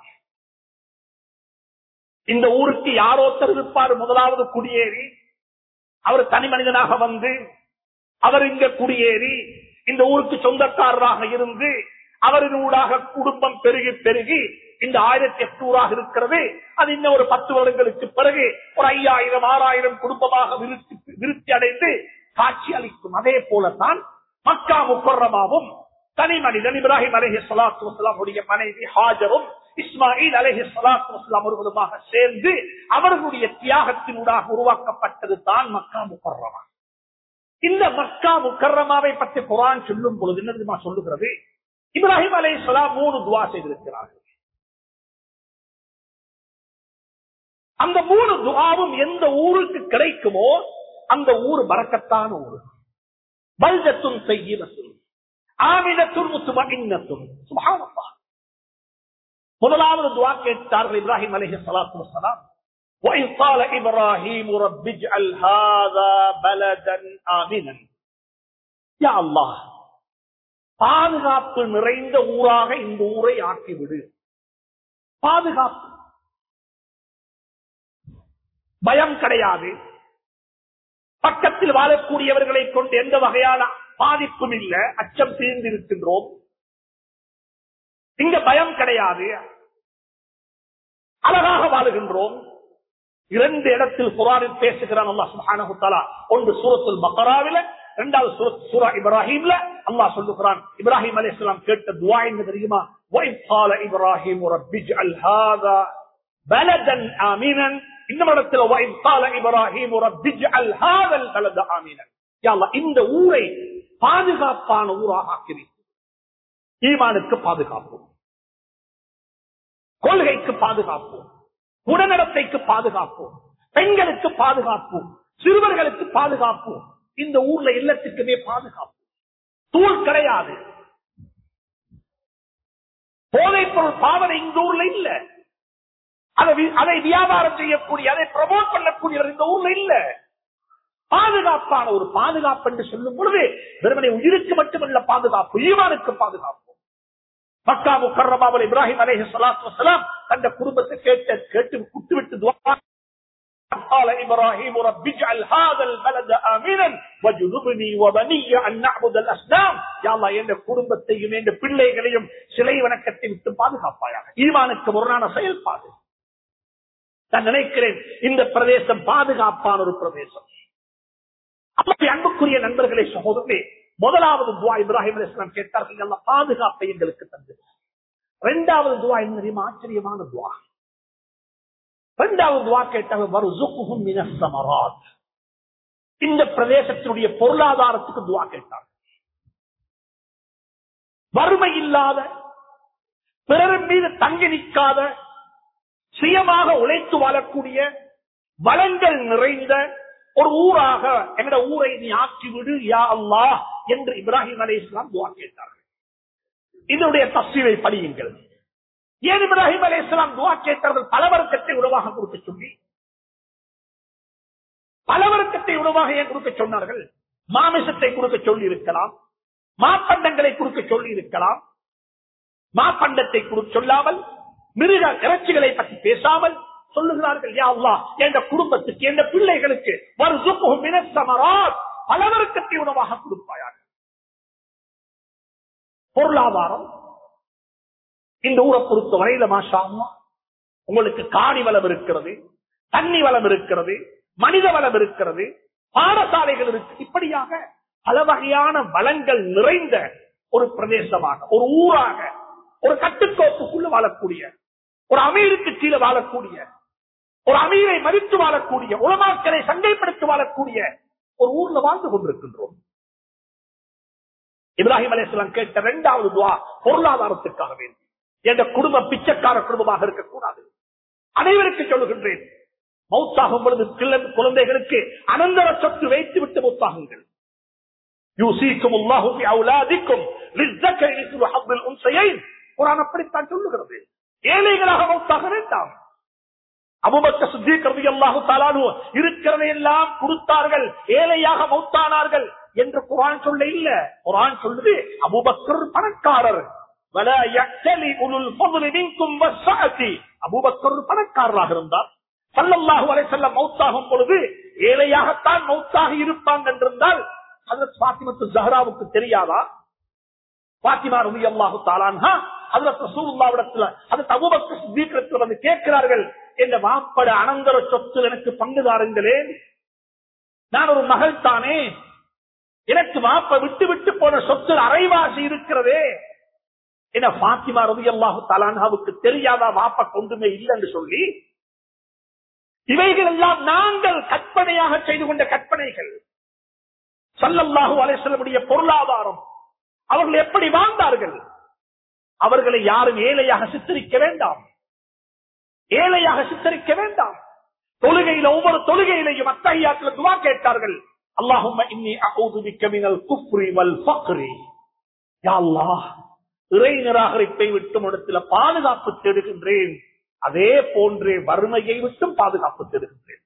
இந்த ஊருக்கு யாரோத்தர் இருப்பார் முதலாவது குடியேறி அவர் தனி மனிதனாக வந்து அவர் இங்க குடியேறி இந்த ஊருக்கு சொந்தக்காரராக இருந்து அவரின் ஊடாக குடும்பம் பெருகி பெருகி இந்த ஆயிரத்தி எட்நூறாக இருக்கிறது அது இன்னும் ஒரு பத்து வருடங்களுக்கு பிறகு ஒரு ஐயாயிரம் ஆறாயிரம் குடும்பமாக விருத்தி விருத்தி அடைந்து காட்சி அளிக்கும் அதே போலத்தான் மக்கா முக்கரமாவும் தனி மனிதன் இப்ராஹிம் அலஹி சலாத்து வசலாமுடைய மனைவி ஹாஜரும் இஸ்மாயில் அலஹி சலாத்து வசலாம் அவர்களுமாக சேர்ந்து அவர்களுடைய தியாகத்தினூடாக உருவாக்கப்பட்டது தான் மக்கா முக்கரமா இந்த மக்கா முக்கர்ரமாவை பற்றி குரான் சொல்லும் பொழுது என்ன தெரியுமா சொல்லுகிறது இப்ராஹிம் அலை மூணு துவா செய்திருக்கிறார்கள் அந்த மூணு துவாவும் எந்த ஊருக்கு கிடைக்குமோ அந்த ஊர் பறக்கத்தான ஊர் பல்ஜத்தும் செய்யத்தும் ஆமினத்தும் முத்துமகின்னத்தும் சுபானப்பா முதலாவது துவா கேட்டார்கள் இப்ராஹிம் அலைஹி ஸலாத்து வஸலாம் وإذ قال إبراهيم رب اجعل هذا بلدا آمنا يا الله பாதுகாப்பு நிறைந்த ஊராக இந்த ஊரை ஆக்கிவிடு பாதுகாப்பு பயம் கிடையாது பக்கத்தில் வாழக்கூடியவர்களை கொண்டு எந்த வகையான பாதிப்பும் இல்ல அச்சம் தீர்ந்திருக்கின்றோம் இங்க பயம் கிடையாது அழகாக வாழுகின்றோம் இரண்டு இடத்தில் குரானில் பேசுகிறான் அல்லாஹ் சுப்ஹானஹு தஆலா ஒன்று சூரத்துல் பக்ராவில இரண்டாவது சூரத் சூரா இப்ராஹிம்ல அல்லாஹ் சொல்லுகிறான் இப்ராஹிம் அலைஹிஸ்ஸலாம் கேட்ட துஆ என்ன தெரியுமா வைத் قال இப்ராஹிம் ரப்பி اجعل هذا بلدا آمنا இன்னும் இடத்துல வைத் قال இப்ராஹிம் ரப்பி اجعل هذا البلد آمنا யா அல்லாஹ் இந்த ஊரை பாதுகாப்பான ஊராக ஆக்கிரு ஈமானுக்கு பாதுகாப்பு கொள்கைக்கு பாதுகாப்பு உடனடத்தைக்கு பாதுகாப்பு பெண்களுக்கு பாதுகாப்பு சிறுவர்களுக்கு பாதுகாப்பு இந்த ஊர்ல எல்லாத்துக்குமே பாதுகாப்பு தூள் கிடையாது போதைப் பொருள் பாவனை இந்த ஊர்ல இல்ல அதை வி- அதை வியாபாரம் செய்யக்கூடிய அதை ப்ரமோட் பண்ணக்கூடியவர் இந்த ஊர்ல இல்ல பாதுகாப்பான ஒரு பாதுகாப்பு என்று சொல்லும் பொழுது வெறுமனை உயிருக்கு மட்டுமல்ல பாதுகாப்பு ஈவானுக்கு பாதுகாப்பு மக்கா முக்கரமாவல் இப்ராஹிம் அலேஹி சலாத்து வசலாம் தந்த குடும்பத்தை கேட்ட கேட்டு குட்டுவிட்டு துவா قال ابراهيم رب اجعل هذا البلد امنا وجنبني وبني ان نعبد الاصنام يا الله என் குடும்பத்தையும் என் பிள்ளைகளையும் சிலை வணக்கத்தை விட்டு பாதுகாப்பாயாக ஈமானுக்கு முரணான செயல்பாடு நான் நினைக்கிறேன் இந்த பிரதேசம் பாதுகாப்பான ஒரு பிரதேசம் அப்படி அன்புக்குரிய நண்பர்களே சகோதரர்களே முதலாவது துவா இப்ராஹிம் அலிஸ்லாம் கேட்டார்கள் அல்ல பாதுகாப்பை எங்களுக்கு தந்து இரண்டாவது துவா என்ன தெரியுமா ஆச்சரியமான துவா இரண்டாவது துவா கேட்டவர் வர்சுக்குஹும் மினஸ் ஸமராத். இந்த பிரதேசத்தினுடைய பொருளாதாரத்துக்கு துவா கேட்டார் வறுமை இல்லாத பிறரின் மீது தங்கி நிற்காத சுயமாக உழைத்து வாழக்கூடிய வளங்கள் நிறைந்த ஒரு ஊராக எங்கட ஊரை நீ ஆக்கிவிடு யா அல்லாஹ் என்று இப்ராஹிம் அலை இஸ்லாம் துவா கேட்டார்கள் இதனுடைய தஸ்வீரை படியுங்கள் ஏன் இப்ராஹிம் அலை இஸ்லாம் துவா கேட்டார்கள் பலவர்க்கத்தை உணவாக கொடுக்க சொல்லி பலவர்க்கத்தை உணவாக ஏன் கொடுக்க சொன்னார்கள் மாமிசத்தை கொடுக்க சொல்லி இருக்கலாம் மாப்பண்டங்களை கொடுக்க சொல்லி இருக்கலாம் மாப்பண்டத்தை கொடுக்க சொல்லாமல் மிருக இறைச்சிகளை பற்றி பேசாமல் சொல்லுகிறார்கள் யா அல்லாஹ் என்ற குடும்பத்துக்கு என்ற பிள்ளைகளுக்கு வர்சுக்குஹும் மினஸ் ஸமராத் பலவர்க்கத்தை உணவாக கொடுப்பாயாக பொருளாதாரம் இந்த ஊரை பொறுத்த வரையில மாஷா அல்லாஹ், உங்களுக்கு காணி வளம் இருக்கிறது தண்ணி வளம் இருக்கிறது மனித வளம் இருக்கிறது பாடசாலைகள் இருக்கு இப்படியாக பல வகையான வளங்கள் நிறைந்த ஒரு பிரதேசமாக ஒரு ஊராக ஒரு கட்டுக்கோப்புக்குள்ள வாழக்கூடிய ஒரு அமீருக்கு கீழே வாழக்கூடிய ஒரு அமீரை மதித்து வாழக்கூடிய உலமாக்களை சண்டைப்படுத்தி வாழக்கூடிய ஒரு ஊர்ல வாழ்ந்து கொண்டிருக்கின்றோம் இப்ராஹிம் அலையாம் கேட்ட இரண்டாவது துவா பொருளாதாரத்துக்காக வேண்டி என்ற குடும்பம் பிச்சைக்கார குடும்பமாக இருக்கக்கூடாது அனைவருக்கு சொல்லுகின்றேன் மௌத்தாகும் பொழுது கிள்ள- குழந்தைகளுக்கு அனந்தர சொத்து வைத்து விட்டு மௌத்தாகுங்கள் யூசிக்கும் அல்லாஹு ஃபி அவுலாதிக்கும் லிஸ்ஸக்கரி மிஸ்லு ஹவ்வில் உன்சையைன் குர்ஆன் அப்படித்தான் சொல்லுகிறது ஏழைகளாக மௌத்தாக வேண்டாம் அபுபக்கர் சித்திக் ரலியல்லாஹு தஆலா அன்ஹு இருக்கிறதை எல்லாம் கொடுத்தார்கள் ஏழையாக மௌத்தானார்கள் என்று குர்ஆன் சொல்ல இல்ல குர்ஆன் சொல்லுது அபூபக்கர் பணக்காரர் வலா யக்தலி உலுல் ஃபضل மின்கும் வஸ்ஸஅதி அபூபக்கர் பணக்காரராக இருந்தார் ஸல்லல்லாஹு அலைஹி வஸல்லம் மௌத்தாகும் பொழுது ஏழையாகத்தான் மௌத்தாகி இருப்பாங்க என்றிருந்தால் ஹஜ்ரத் ஃபாத்திமத்து ஜஹராவுக்கு தெரியாதா பாத்திமா ரவி அல்லாஹு தாலான்ஹா அதுல ரசூலுல்லாவிடத்துல அது அபூபக்கர் சித்தீக்கிரத்தில் வந்து கேட்கிறார்கள் என்ற மாப்பட அனந்தர சொத்து எனக்கு பங்குதாருங்களே நான் ஒரு மகள் தானே எனக்கு மாப்ப விட்டு விட்டு போன சொத்து அரைவாசி இருக்கிறதே என பாத்திமா ரவி அல்லாஹு தாலான்ஹாவுக்கு தெரியாதா மாப்ப கொண்டுமே இல்லைன்னு சொல்லி இவைகள் எல்லாம் நாங்கள் கற்பனையாக செய்து கொண்ட கற்பனைகள் சல்லல்லாஹு அலைசல்லமுடைய பொருளாதாரம் அவர்கள் எப்படி வாழ்ந்தார்கள் அவர்களை யாரும் ஏழையாக சித்தரிக்க வேண்டாம் ஏழையாக சித்தரிக்க வேண்டாம் தொழுகையில ஒவ்வொரு தொழுகையிலையும் அத்தகையாத்தில் துவா கேட்டார்கள் அல்லாஹும்ம இன்னி அஊது பிக்க மினல் குஃப்ரி வல் ஃபக்ரி யா அல்லாஹ் இறை நிராகரிப்பை விட்டும் இடத்துல பாதுகாப்பு தேடுகின்றேன் அதே போன்றே வறுமையை விட்டும் பாதுகாப்பு தேடுகின்றேன்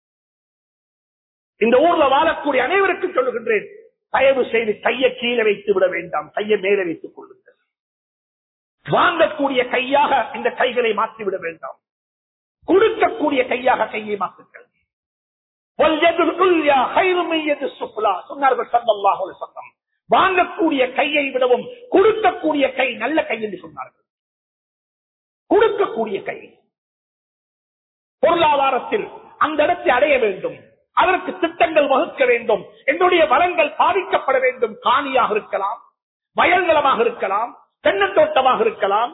இந்த ஊர்ல வாழக்கூடிய அனைவருக்கும் சொல்லுகின்றேன் தயவு செய்து கையை கீழே வைத்து விட வேண்டாம் கையை மேலே வைத்துக் கொள்ளுங்கள் வாங்கக்கூடிய கையாக இந்த கைகளை மாற்றிவிட வேண்டாம் கொடுக்கக்கூடிய கையாக கையை மாற்றுங்கள் வல்யதுல் உல்யா கைரு மின் யதி சுஃப்லா. சொன்னார்கள் ஸல்லல்லாஹு அலைஹி வஸல்லம். வாங்கக்கூடிய கையை விடவும் கொடுக்கக்கூடிய கை நல்ல கை என்று சொன்னார்கள் கொடுக்கக்கூடிய கை பொருளாதாரத்தில் அந்த இடத்தை அடைய வேண்டும் அதற்கு திட்டங்கள் வகுக்க வேண்டும் என்னுடைய வளங்கள் பாதிக்கப்பட வேண்டும் காணியாக இருக்கலாம் வயல் நிலமாக இருக்கலாம் தென்னந்தோட்டமாக இருக்கலாம்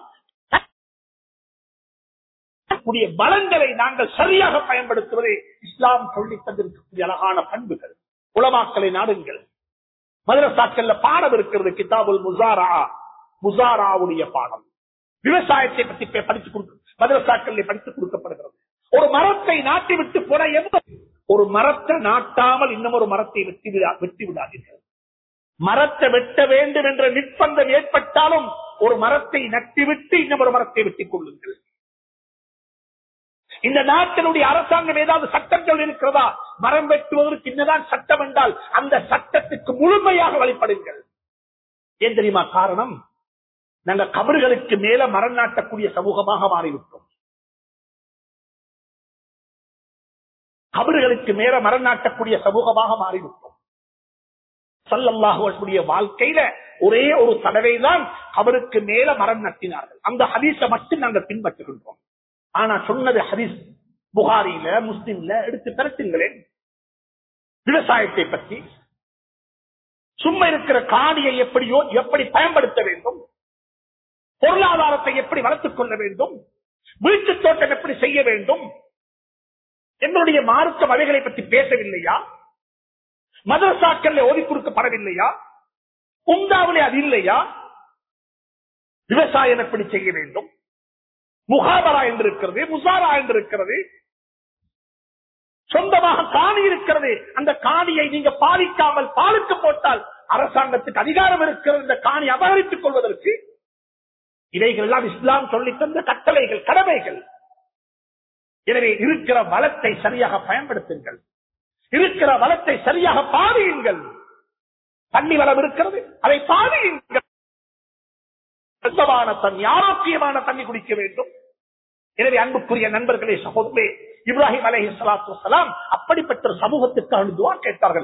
கூடிய வளங்களை நாங்கள் சரியாக பயன்படுத்துவதே இஸ்லாம் சொல்லி தந்திருக்கக்கூடிய அழகான பண்புகள் உலமாக்களை நாடுங்கள் மதரசாக்கள்ல பாடம் இருக்கிறது கிதாபுல் முசாரா முசாராவுடைய பாடம் விவசாயத்தை பற்றி பே- படித்துக் கொடுக்க மதரசாக்களில் படித்துக் கொடுக்கப்படுகிறது ஒரு மரத்தை நாட்டி விட்டு போன எந்த ஒரு மரத்தை நாட்டாமல் இன்னும் ஒரு மரத்தை வெட்டி விடா வெட்டி விடாதீர்கள் மரத்தை வெட்ட வேண்டும் என்ற நிர்பந்தம் ஏற்பட்டாலும் ஒரு மரத்தை நட்டிவிட்டு இன்னும் ஒரு மரத்தை வெட்டிக் கொள்ளுங்கள் இந்த நாட்டினுடைய அரசாங்கம் ஏதாவது சட்டங்கள் இருக்கிறதா மரம் வெட்டுவதற்கு என்னதான் சட்டம் என்றால் அந்த சட்டத்துக்கு முழுமையாக வழிபடுங்கள் ஏன் தெரியுமா காரணம் நாங்க கபறுகளுக்கு மேல மரம் நாட்டக்கூடிய சமூகமாக மாறிவிட்டோம் கபறுகளுக்கு மேல மரம் நாட்டக்கூடிய சமூகமாக மாறிவிட்டோம் சல்லல்லாஹுடைய வாழ்க்கையில ஒரே ஒரு தடவை தான் அவருக்கு மேல மரம் நட்டினார்கள் அந்த ஹதீஸை மட்டும் நாங்கள் பின்பற்றுகின்றோம் ஆனா சொன்னது ஹதீஸ் புகாரியில முஸ்லிம்ல எடுத்து திரட்டுங்களேன் விவசாயத்தை பற்றி சும்மா இருக்கிற காணியை எப்படியோ எப்படி பயன்படுத்த வேண்டும் பொருளாதாரத்தை எப்படி வளர்த்துக் கொள்ள வேண்டும் வீட்டு தோட்டம் எப்படி செய்ய வேண்டும் என்னுடைய மார்க்க வகைகளை பற்றி பேசவில்லையா மதரசாக்கள் ஓதி கொடுக்கப்படவில்லையா உண்டாவிலே அது இல்லையா விவசாயம் எப்படி செய்ய வேண்டும் முகாபரா என்று இருக்கிறது முசாரா என்று இருக்கிறது சொந்தமாக காணி இருக்கிறது அந்த காணியை நீங்க பாதிக்காமல் பாலுக்கு போட்டால் அரசாங்கத்துக்கு அதிகாரம் இருக்கிறது இந்த காணி அபகரித்துக் கொள்வதற்கு இவைகள் எல்லாம் இஸ்லாம் சொல்லி தந்த கட்டளைகள் கடமைகள் எனவே இருக்கிற வளத்தை சரியாக பயன்படுத்துங்கள் இருக்கிற வளத்தை சரியாக பாதியுங்கள் தண்ணி வளம் இருக்கிறது அதை பாதியுங்கள் சுத்தமான தண்ணி ஆரோக்கியமான தண்ணி குடிக்க வேண்டும் எனவே அன்புக்குரிய நண்பர்களே சகோதரே இப்ராஹிம் அலஹி சலாத்து வலாம் அப்படிப்பட்ட ஒரு சமூகத்துக்கு அனுதுவா கேட்டார்கள்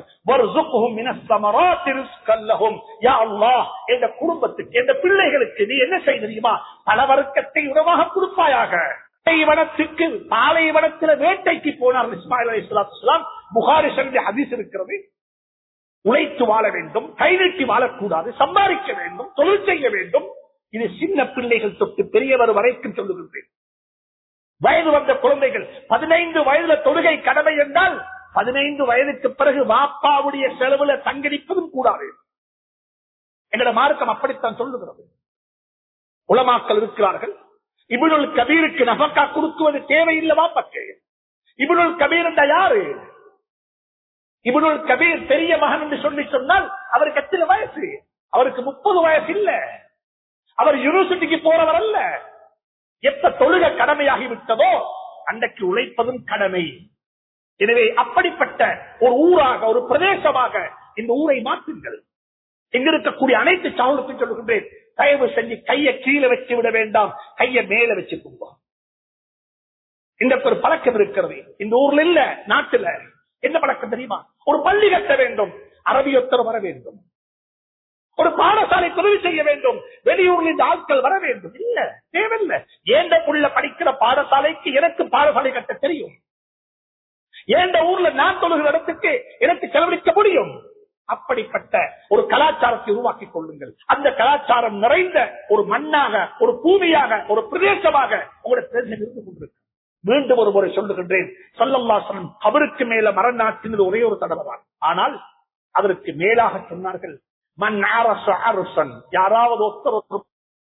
என்ற குடும்பத்துக்கு எந்த பிள்ளைகளுக்கு நீ என்ன செய்ய தெரியுமா பல வர்க்கத்தை உணவாக கொடுப்பாயாக பாலைவனத்துக்கு பாலைவனத்தில் வேட்டைக்கு போனார் இஸ்மாயில் அலி சலாத்து புகாரி சந்தி ஹதீஸ் இருக்கிறது உழைத்து வாழ வேண்டும் கை நீட்டி வாழக்கூடாது சம்பாதிக்க வேண்டும் தொழில் செய்ய வேண்டும் இது சின்ன பிள்ளைகள் தொட்டு பெரியவர் வரைக்கும் சொல்லுகின்றேன் வயது வந்த குழந்தைகள் பதினைந்து வயதுல தொழுகை கடமை என்றால் பதினைந்து வயதுக்கு பிறகு வாப்பாவுடைய செலவுல தங்கடிப்பதும் கூடாது எங்களோட மார்க்கம் அப்படித்தான் சொல்லுகிறது உலமாக்கள் இருக்கிறார்கள் இபுனுல் கபீருக்கு நபக்கா கொடுக்குவது தேவையில்லவா பக்கே இபுனுல் கபீர் என்ற யாரு இபுனுல் கபீர் பெரிய மகன் என்று சொல்லி சொன்னால் அவருக்கு எத்தனை வயசு அவருக்கு முப்பது வயசு இல்ல அவர் யூனிவர்சிட்டிக்கு போறவர் அல்ல எப்ப தொழுக கடமையாகி விட்டதோ அன்றைக்கு உழைப்பதும் கடமை எனவே அப்படிப்பட்ட ஒரு ஊராக ஒரு பிரதேசமாக இந்த ஊரை மாற்றுங்கள் இங்க இருக்கக்கூடிய அனைத்து சமூகத்தையும் சொல்லுகின்றேன் தயவு செஞ்சு கையை கீழே வச்சு விட வேண்டாம் கையை மேல வச்சுக்கோங்க இந்த ஒரு பழக்கம் இருக்கிறது இந்த ஊர்ல இல்ல நாட்டுல என்ன பழக்கம் தெரியுமா ஒரு பள்ளி கட்ட வேண்டும் அரபியொத்தர் வர வேண்டும் ஒரு பாடசாலை தொழில் செய்ய வேண்டும் வெளியூர்ல இந்த ஆட்கள் வர வேண்டும் இல்ல தேவையில்லை ஏண்ட புள்ள படிக்கிற பாடசாலைக்கு எனக்கு பாடசாலை கட்ட தெரியும் ஏண்ட ஊர்ல நான் தொழுகிற இடத்துக்கு எனக்கு செலவழிக்க முடியும் அப்படிப்பட்ட ஒரு கலாச்சாரத்தை உருவாக்கிக் கொள்ளுங்கள் அந்த கலாச்சாரம் நிறைந்த ஒரு மண்ணாக ஒரு பூமியாக ஒரு பிரதேசமாக உங்களுடைய பிரதேசம் இருந்து கொண்டிருக்கு மீண்டும் ஒரு முறை சொல்லுகின்றேன் சொல்லல்லாசனம் அவருக்கு மேல மரம் நாட்டினது ஒரே ஒரு தடவை தான் ஆனால் அதற்கு மேலாக சொன்னார்கள் மண் அரசு அரசன் யாராவது ஒருத்தர் ஒருத்தர்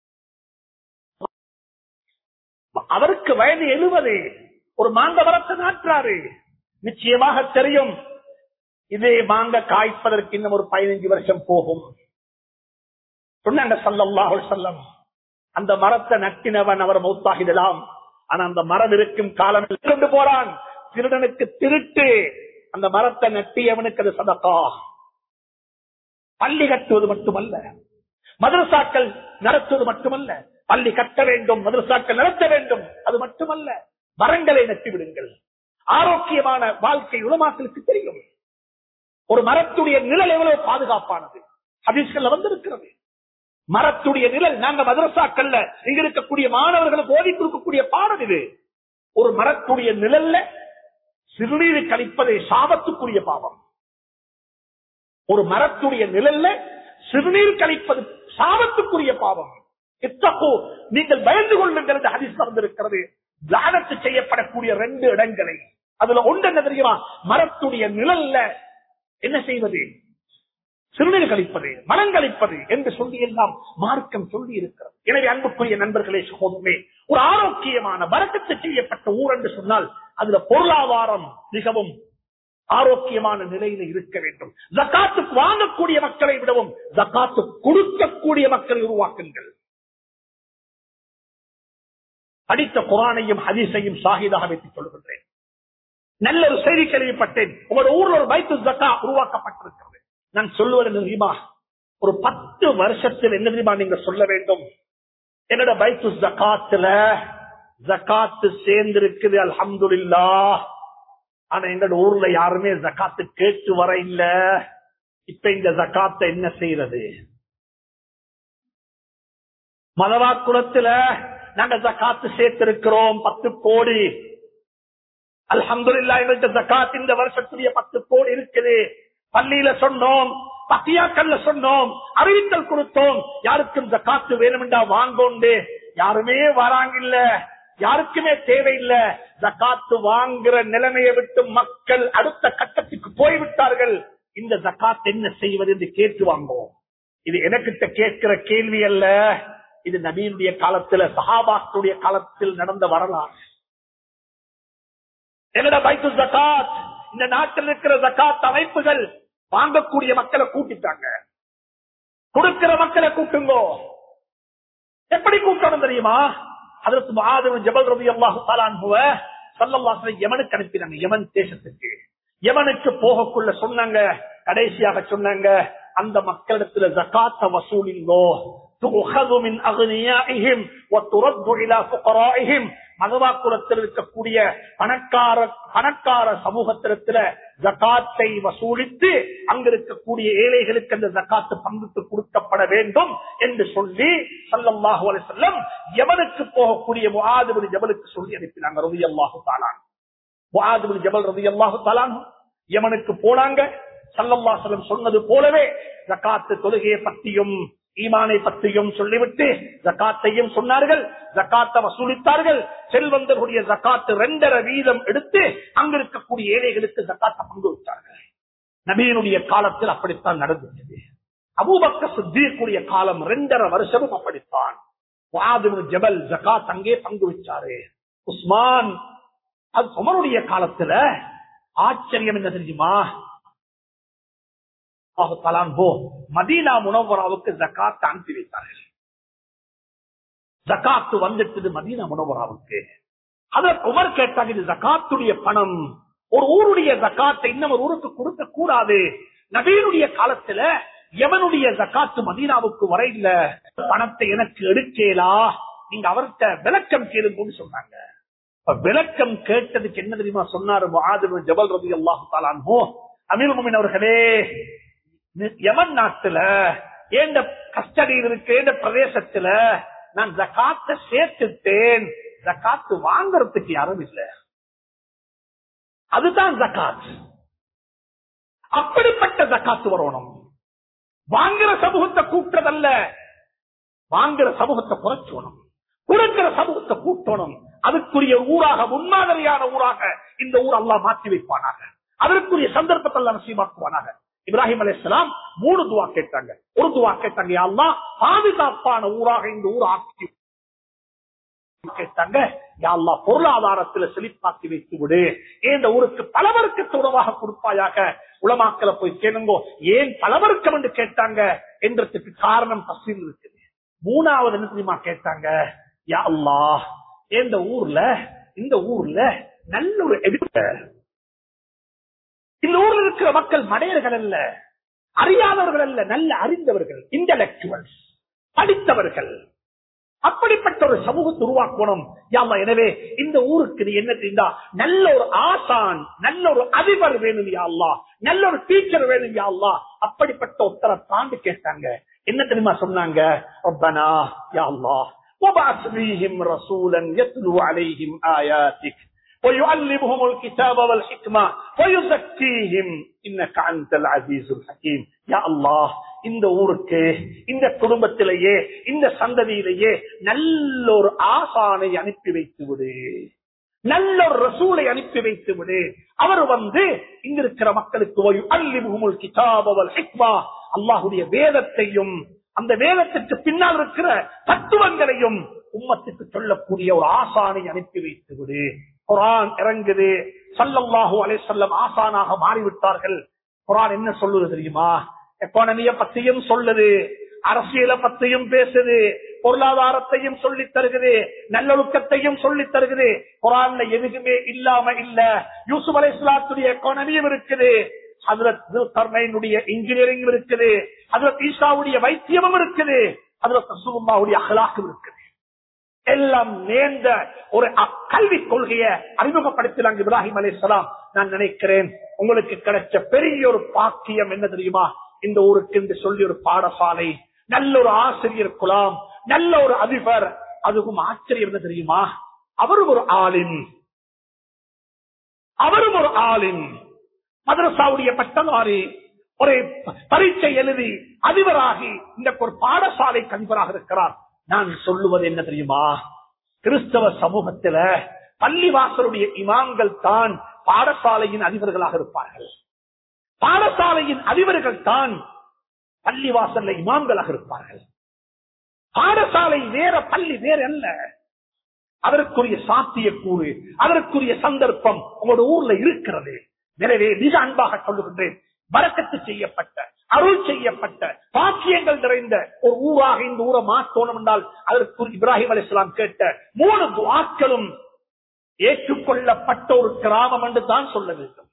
அவருக்கு வயது எழுபது ஒரு மாங்க மரத்தை நாட்டுறாரு நிச்சயமாக தெரியும் இதே மாங்க காய்ப்பதற்கு இன்னும் ஒரு பதினைஞ்சு வருஷம் போகும் சொன்னாங்க சல்லல்லாஹு செல்லம் அந்த மரத்தை நட்டினவன் அவர் மௌத்தாகிடலாம் ஆனா அந்த மரம் இருக்கும் காலம் கொண்டு போறான் திருடனுக்கு திருட்டு அந்த மரத்தை நட்டியவனுக்கு அது சதக்கா பள்ளி கட்டுவது மட்டுமல்ல மதரசாக்கள் நடத்துவது மட்டுமல்ல பள்ளி கட்ட வேண்டும் மதரசாக்கள் நடத்த வேண்டும் அது மட்டுமல்ல மரங்களை நட்டி விடுங்கள் ஆரோக்கியமான வாழ்க்கை உலமாக்களுக்கு தெரியும் ஒரு மரத்துடைய நிழல் எவ்வளவு பாதுகாப்பானது ஹதீஸ்கள்ல வந்திருக்கிறது மரத்துடைய நிழல் நாங்க மதரசாக்கள்ல இங்க இருக்கக்கூடிய மாணவர்களுக்கு ஓதி கொடுக்கக்கூடிய பாடம் இது ஒரு மரத்துடைய நிழல்ல சிறுநீர் கழிப்பதை சாபத்துக்குரிய பாவம் ஒரு மரத்துடைய நிழல்ல சிறுநீர் கழிப்பது சாபத்துக்குரிய பாவம் இத்தப்போ நீங்கள் பயந்து கொள்ளுங்கள் என்று ஹரிஸ் வந்திருக்கிறது தியானத்து செய்யப்படக்கூடிய ரெண்டு இடங்களை அதுல ஒன்று என்ன தெரியுமா மரத்துடைய நிழல்ல என்ன செய்வது சிறுநீர் கழிப்பது மனம் கழிப்பது என்று சொல்லி எல்லாம் மார்க்கம் சொல்லி இருக்கிறது எனவே அன்புக்குரிய நண்பர்களே சகோதரமே ஒரு ஆரோக்கியமான வரக்கத்து செய்யப்பட்ட ஊர் என்று சொன்னால் அதுல பொருளாதாரம் மிகவும் ஆரோக்கியமான நிலையில இருக்க வேண்டும் ஜக்காத்து வாங்கக்கூடிய மக்களை விடவும் ஜக்காத்து கொடுக்கக்கூடிய மக்களை உருவாக்குங்கள் படித்த குரானையும் ஹதீஸையும் ஷாஹிதாக வைத்துக் சொல்கின்றேன் நல்ல ஒரு செய்தி கேள்விப்பட்டேன் உங்களோட ஊர்ல ஒரு பைத்து ஜக்கா உருவாக்கப்பட்டிருக்கிறது நான் சொல்லுவது என்ன தெரியுமா ஒரு பத்து வருஷத்தில் என்ன தெரியுமா நீங்க சொல்ல வேண்டும் என்னோட பைத்து ஜக்காத்துல ஜக்காத்து சேர்ந்திருக்குது அல்ஹம்துலில்லா ஆனா எங்களோட ஊர்ல யாருமே ஜக்காத்து கேட்டு வர இல்ல இப்ப இந்த ஜக்காத்தை என்ன செய்யறது மதவாக்குளத்துல நாங்க ஜக்காத்து சேர்த்திருக்கிறோம் பத்து கோடி அல்ஹம்துலில்லா எங்கள்கிட்ட ஜக்காத் இந்த வருஷத்துடைய பத்து கோடி இருக்குது பள்ளியில சொன்னோம் பத்தியாக்கல்ல சொன்னோம் அறிவித்தல் கொடுத்தோம் யாருக்கும் ஜக்காத்து வேணுமெண்டா வாங்கோண்டு யாருமே வராங்கில்ல யாருக்குமே தேவையில்லை ஜக்காத்து வாங்குற நிலைமையை விட்டு மக்கள் அடுத்த கட்டத்துக்கு போய்விட்டார்கள் இந்த ஜக்காத் என்ன செய்வது என்று கேட்டு வாங்குவோம் இது எனக்கிட்ட கேட்கிற கேள்வி அல்ல இது நபீனுடைய காலத்துல சஹாபாக்களுடைய காலத்தில் நடந்த வரலாறு என்னோட பைத்து ஜக்காத் இந்த நாட்டில் இருக்கிற ஜக்காத் அமைப்புகள் வாங்கக்கூடிய மக்களை கூட்டிட்டாங்க கொடுக்கிற மக்களை கூட்டுங்கோ எப்படி கூட்டணும் தெரியுமா அதற்கு மாதவன் ஜபல் ரவி அல்லாஹு தாலான்புவ சல்லல்லாஹு யமனுக்கு அனுப்பினாங்க யமன் தேசத்துக்கு யமனுக்கு போகக்குள்ள சொன்னாங்க கடைசியாக சொன்னாங்க அந்த மக்களிடத்துல ஜக்காத்த வசூலிங்கோ تؤخذ من أغنيائهم وترد إلى فقرائهم மதவாக்குளத்தில் இருக்கக்கூடிய பணக்கார பணக்கார சமூகத்திடத்துல ஜக்காத்தை வசூலித்து அங்க இருக்கக்கூடிய ஏழைகளுக்கு அந்த ஜக்காத்து பங்குக்கு கொடுக்கப்பட வேண்டும் என்று சொல்லி சல்லல்லாஹு அலைஹி வஸல்லம் யமனுக்கு போகக்கூடிய முஆதுபின் ஜபலுக்கு சொல்லி அனுப்பினாங்க ரலியல்லாஹு தஆலா முஆதுபின் ஜபல் ரலியல்லாஹு தஆலா யமனுக்கு போனாங்க சல்லல்லாஹு அலைஹி வஸல்லம் சொன்னது போலவே ஜக்காத்து தொழுகையை பற்றியும் ஈமானை பற்றியும் சொல்லிவிட்டு ஜக்காத்தையும் சொன்னார்கள் ஜக்காத்தை வசூலித்தார்கள் செல்வந்தர்களுடைய ஜக்காத்து ரெண்டரை வீதம் எடுத்து அங்க இருக்கக்கூடிய ஏழைகளுக்கு ஜக்காத்தை பங்கு வச்சார்கள் நபீனுடைய காலத்தில் அப்படித்தான் நடந்தது அபூபக்க சுத்தீர்க்குரிய காலம் ரெண்டரை வருஷமும் அப்படித்தான் வாதிபு ஜபல் ஜக்காத் அங்கே பங்கு வச்சாரு உஸ்மான் அது உமருடைய காலத்துல ஆச்சரியம் என்ன தெரியுமா மதீனா முனவராவுக்கு ஜக்காத்து அனுப்பி வைத்தார்கள் ஜக்காத்து வந்துட்டது மதீனா முனவராவுக்கு அத உமர் கேட்டாங்க இது ஜக்காத்துடைய பணம் ஒரு ஊருடைய ஜக்காத்தை இன்னும் ஒரு ஊருக்கு கொடுக்க கூடாது நபீனுடைய காலத்துல எவனுடைய ஜக்காத்து மதீனாவுக்கு வர இல்ல பணத்தை எனக்கு எடுக்கலா நீங்க அவர்கிட்ட விளக்கம் கேளுங்கன்னு சொன்னாங்க விளக்கம் கேட்டதுக்கு என்ன தெரியுமா சொன்னாரு ஜபல் ரவி அல்லாஹு தாலான்ஹோ அமீர் முமின் அவர்களே யமன் நாட்டுல ஏண்ட கஸ்டடியில் இருக்கு ஏண்ட பிரதேசத்துல நான் ஜக்காத்த சேர்த்துட்டேன் ஜக்காத்து வாங்கறதுக்கு யாரும் இல்ல அதுதான் ஜக்காத் அப்படிப்பட்ட ஜக்காத்து வரணும் வாங்குற சமூகத்தை கூட்டுறதல்ல வாங்குற சமூகத்தை குறைச்சணும் கொடுக்கிற சமூகத்தை கூட்டணும் அதுக்குரிய ஊராக முன்மாதிரியான ஊராக இந்த ஊர் அல்லா மாற்றி வைப்பானாக அதற்குரிய சந்தர்ப்பத்தை எல்லாம் நசீமாக்குவானாக இப்ராஹிம் அலிஸ்லாம் மூணு துவா கேட்டாங்க ஒரு துவா கேட்டாங்க யாழ்லா பாதுகாப்பான ஊராக இந்த ஊர் ஆக்கி கேட்டாங்க யாழ்லா பொருளாதாரத்துல செழிப்பாக்கி வைத்து விடு இந்த ஊருக்கு பலவருக்கு உணவாக கொடுப்பாயாக உளமாக்கல போய் கேளுங்கோ ஏன் பலவருக்கம் என்று கேட்டாங்க என்றதுக்கு காரணம் பசில் இருக்குது மூணாவது என்ன தெரியுமா கேட்டாங்க யா அல்லா இந்த ஊர்ல இந்த ஊர்ல நல்ல ஒரு எடுத்த இந்த ஊர்ல இருக்கிற மக்கள் மடையர்கள் அல்ல அறியாதவர்கள் அல்ல நல்ல அறிந்தவர்கள் இன்டலக்சுவல்ஸ் படித்தவர்கள் அப்படிப்பட்ட ஒரு சமூகத்தை உருவாக்கணும் யாமா எனவே இந்த ஊருக்கு நீ என்ன தெரிந்தா நல்ல ஒரு ஆசான் நல்ல ஒரு அதிபர் வேணும் யாழ்லா நல்ல ஒரு டீச்சர் வேணும் யாழ்லா அப்படிப்பட்ட ஒருத்தரை தாண்டி கேட்டாங்க என்ன தெரியுமா சொன்னாங்க ரப்பனா யா அல்லாஹ் وبعث فيهم رسولا يتلو عليهم آياتك ويعلمهم الكتاب والحكمة ويزكيهم إنك أنت العزيز الحكيم يا الله இந்த ஊருக்கு இந்த குடும்பத்திலேயே இந்த சந்ததியிலேயே நல்ல ஒரு ஆசானை அனுப்பி வைத்து விடு நல்ல ஒரு ரசூலை அனுப்பி வைத்து விடு அவர் வந்து இங்க இருக்கிற மக்களுக்கு ஒரு அல்லிமுகமுல் கிதாபவல் ஹிக்மா அல்லாஹுடைய வேதத்தையும் அந்த வேதத்திற்கு பின்னால் இருக்கிற தத்துவங்களையும் உம்மத்துக்கு சொல்லக்கூடிய ஒரு ஆசானை அனுப்பி வைத்து விடு குரான் இறங்குது சல்லல்லாஹு அலைஹிஸ்ஸல்லம் ஆசானாக மாறிவிட்டார்கள் குரான் என்ன சொல்லுது தெரியுமா எக்கானமிய பத்தியும் சொல்லுது அரசியல பத்தியும் பேசுது பொருளாதாரத்தையும் சொல்லித் தருகுது நல்லொழுக்கத்தையும் சொல்லித் தருகுது குரான்ல எதுக்குமே இல்லாம இல்ல யூசுப் அலை இஸ்லாத்துடைய எக்கானமியும் இருக்குது அதுல இன்ஜினியரிங் இருக்குது அதுல ஈசாவுடைய வைத்தியமும் இருக்குது அதுல ரசூலுல்லாஹுடைய அகலாக்கும் இருக்குது எல்லாம் நேர்ந்த ஒரு கல்வி கொள்கையை அறிமுகப்படுத்தினாங்க இப்ராஹிம் அலைஹிஸ்ஸலாம் நான் நினைக்கிறேன் உங்களுக்கு கிடைச்ச பெரிய ஒரு பாக்கியம் என்ன தெரியுமா இந்த ஊருக்கு என்று சொல்லி ஒரு பாடசாலை நல்ல ஒரு ஆசிரியர் குலாம் நல்ல ஒரு அதிபர் அதுவும் ஆச்சரியம் என்ன தெரியுமா அவரும் ஒரு ஆளின் அவரும் ஒரு ஆளின் மதரசாவுடைய பட்டதாரி ஒரு பரீட்சை எழுதி அதிபராகி இந்த ஒரு பாடசாலை அதிபராக இருக்கிறார் நான் சொல்லுவது என்ன தெரியுமா கிறிஸ்தவ சமூகத்தில பள்ளிவாசலுடைய இமாம்கள் தான் பாடசாலையின் அதிபர்களாக இருப்பார்கள் பாடசாலையின் அதிபர்கள் தான் பள்ளிவாசல்ல இமாம்களாக இருப்பார்கள் பாடசாலை வேற பள்ளி வேற அல்ல அதற்குரிய சாத்திய கூறு அதற்குரிய சந்தர்ப்பம் உங்களோட ஊர்ல இருக்கிறது எனவே மிக அன்பாக சொல்லுகின்றேன் வரக்கத்து செய்யப்பட்ட அருள் செய்யப்பட்ட பாக்கியங்கள் நிறைந்த ஒரு ஊராக இந்த ஊரை மாற்றணும் என்றால் அதற்கு இப்ராஹிம் அலி இஸ்லாம் கேட்ட மூணு துவாக்களும் ஏற்றுக்கொள்ளப்பட்ட ஒரு கிராமம் என்று தான் சொல்ல வேண்டும்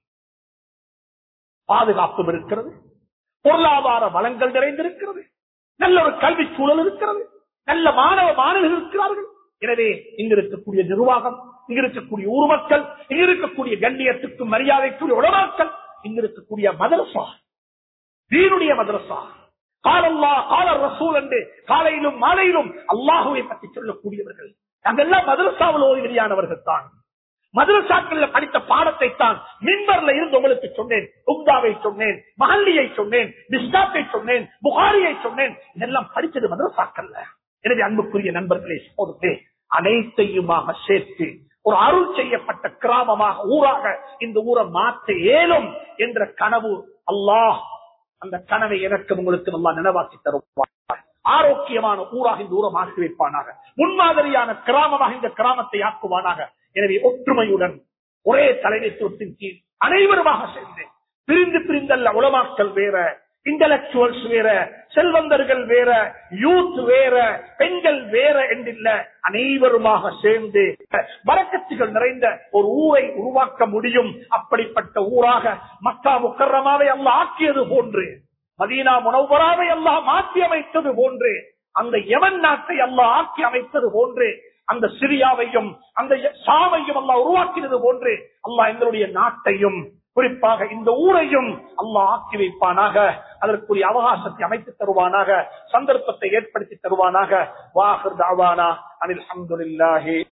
பாதுகாப்பும் இருக்கிறது பொருளாதார வளங்கள் நிறைந்திருக்கிறது நல்ல ஒரு கல்வி சூழல் இருக்கிறது நல்ல மாணவ மாணவர்கள் இருக்கிறார்கள் எனவே இங்க இருக்கக்கூடிய நிர்வாகம் இங்க இருக்கக்கூடிய ஊர் மக்கள் இங்க இருக்கக்கூடிய கண்ணியத்துக்கு மரியாதைக்குரிய உடமாக்கள் இங்க இருக்கக்கூடிய மதரசா தீனுடைய மதரசா காலல்லா கால ரசூல் என்று காலையிலும் மாலையிலும் அல்லாஹுவை பற்றி சொல்லக்கூடியவர்கள் நாங்கெல்லாம் மதரசாவில் ஓய்வெளியானவர்கள் தான் மதரசாக்கள்ல படித்த பாடத்தை தான் மின்பர்ல இருந்து உங்களுக்கு சொன்னேன் உப்தாவை சொன்னேன் மஹல்லியை சொன்னேன் பிஸ்டாப்பை சொன்னேன் புகாரியை சொன்னேன் இதெல்லாம் படிச்சது மதரசாக்கள்ல எனவே அன்புக்குரிய நண்பர்களே சோதே அனைத்தையுமாக சேர்த்து ஒரு அருள் செய்யப்பட்ட கிராமமாக ஊராக இந்த ஊரை மாற்ற இயலும் என்ற கனவு அல்லாஹ் அந்த கனவை எனக்கு உங்களுக்கு நல்லா நினைவாக்கி தருவார் ஆரோக்கியமான ஊராக இந்த ஊரை மாற்றி வைப்பானாக முன்மாதிரியான கிராமமாக இந்த கிராமத்தை ஆக்குவானாக எனவே ஒற்றுமையுடன் ஒரே தலைமைத்துவத்தின் கீழ் அனைவருமாக சேர்ந்து பிரிந்து பிரிந்தல்ல உலமாக்கள் வேற இன்டலக்சுவல்ஸ் வேற செல்வந்தர்கள் வேற யூத் வேற பெண்கள் வேற என்றில்ல அனைவருமாக சேர்ந்து வரக்கத்துகள் நிறைந்த ஒரு ஊரை உருவாக்க முடியும் அப்படிப்பட்ட ஊராக மக்கா முக்கரமாவை அல்ல ஆக்கியது போன்று மதீனா முனவராவை அல்லா மாற்றி அமைத்தது போன்று அந்த யமன் நாட்டை அல்லா ஆக்கி அமைத்தது போன்று அந்த சிரியாவையும் அந்த சாவையும் அல்லா உருவாக்கினது போன்று அல்லாஹ் எங்களுடைய நாட்டையும் குறிப்பாக இந்த ஊரையும் அல்லாஹ் ஆக்கி வைப்பானாக அதற்குரிய அவகாசத்தை அமைத்து தருவானாக சந்தர்ப்பத்தை ஏற்படுத்தி தருவானாக வாஹர் தாவானா அனில் அஹமதுல்லாஹி